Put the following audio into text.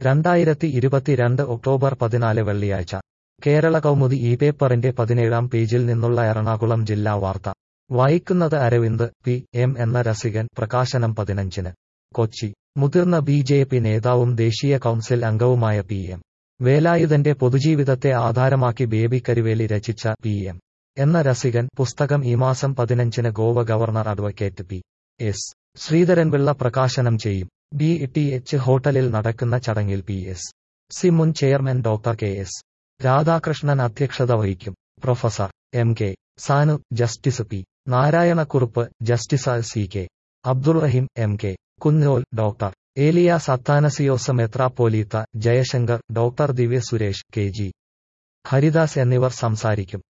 രണ്ടായിരത്തി ഇരുപത്തിരണ്ട് ഒക്ടോബർ പതിനാല് വെള്ളിയാഴ്ച കേരള കൗമുദി ഈ പേപ്പറിന്റെ പതിനേഴാം പേജിൽ നിന്നുള്ള എറണാകുളം ജില്ലാ വാർത്ത വായിക്കുന്നത് അരവിന്ദ് പി എം എന്ന രസികൻ പ്രകാശനം പതിനഞ്ചിന് കൊച്ചി മുതിർന്ന ബി ജെ പി നേതാവും ദേശീയ കൗൺസിൽ അംഗവുമായ പി എം വേലായുധന്റെ പൊതുജീവിതത്തെ ആധാരമാക്കി ബേബി കരുവേലി രചിച്ച പി എം എന്ന രസികൻ പുസ്തകം ഈ മാസം പതിനഞ്ചിന് Goa governor advocate P S Sreedharan Pillai പ്രകാശനം ചെയ്യും ബി ടി എച്ച് ഹോട്ടലിൽ നടക്കുന്ന ചടങ്ങിൽ പി എസ് സി മുൻ chairman doctor K S Radhakrishnan അധ്യക്ഷത വഹിക്കും professor M K Sanu justice P Narayana Kurup justice C K Abdul Rahim M K Kunnol doctor Elias Athanasios മെത്രാപ്പോലീത്ത Jayasankar doctor Divya Suresh K G Haridas എന്നിവർ സംസാരിക്കും